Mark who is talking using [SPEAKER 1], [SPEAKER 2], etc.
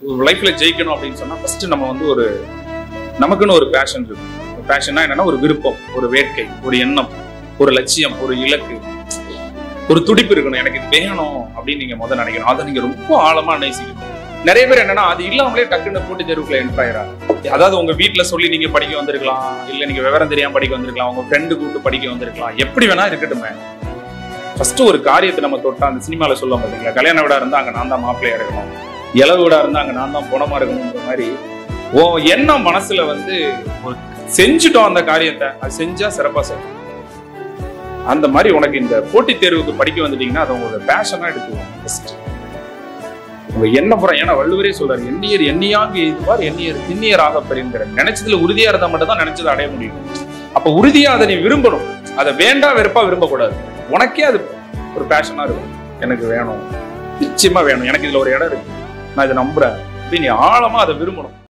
[SPEAKER 1] லைஃப்ல ஜெயிக்கணும் அப்படின்னு சொன்னா ஃபர்ஸ்ட் நம்ம வந்து ஒரு நமக்குன்னு ஒரு பேஷன் இருக்கு பேஷன்னா என்னன்னா ஒரு விருப்பம் ஒரு வேட்கை ஒரு எண்ணம் ஒரு லட்சியம் ஒரு இலக்கு ஒரு துடிப்பு இருக்கணும் எனக்கு இது வேணும் அப்படின்னு நீங்க முதல்ல நினைக்கணும் அதை நீங்க ரொம்ப ஆழமா நேசிக்கணும் நிறைய பேர் என்னன்னா அது இல்லாமலே டக்குன்னு போட்டு தெருவுக்குள்ள என்டர் ஆயிராங்க அதாவது உங்க வீட்ல சொல்லி நீங்க படிக்க வந்திருக்கலாம் இல்ல நீங்க விவரம் தெரியாம படிக்க வந்திருக்கலாம் உங்க ஃப்ரெண்டு கூப்பிட்டு படிக்க வந்திருக்கலாம் எப்படி வேணா இருக்கட்டுமே ஃபர்ஸ்ட் ஒரு காரியத்தை நம்ம தொட்டா அந்த சினிமால சொல்ல பார்த்தீங்களா கல்யாண வீடா இருந்தா அங்க நான் தான் மாப்பிள்ளையா இருக்கணும் இளவு வீடா இருந்தா அங்க நான் தான் பணமா இருக்கணுங்கிற மாதிரி ஓ எண்ணம் மனசுல வந்து ஒரு செஞ்சுட்டோம் அந்த காரியத்தை அது செஞ்சா சிறப்பா செய்யும் அந்த மாதிரி உனக்கு இந்த போட்டித் தேர்வுக்கு படிக்க வந்துட்டீங்கன்னா அது உங்களோட பேஷனா எடுத்துக்கோங்க ஃபர்ஸ்ட் உங்க எண்ணம் புறம் ஏன்னா வள்ளுவரே சொல்றாரு எண்ணியர் எண்ணியாக எய்துவார் எண்ணியர் திண்ணியராக பெறுங்கிற நினைச்சதுல உறுதியா இருந்தா மட்டும் தான் நினைச்சதை அடைய முடியும் அப்ப உறுதியா அதை நீ விரும்பணும் அதை வேண்டாம் வெறுப்பா விரும்பக்கூடாது உனக்கே அது ஒரு பேஷனா இருக்கும் எனக்கு வேணும் நிச்சயமா வேணும் எனக்கு இதுல ஒரு இடம் இருக்கு நான் இதை நம்புறேன் அப்படின்னு நீ ஆழமா அதை விரும்பணும்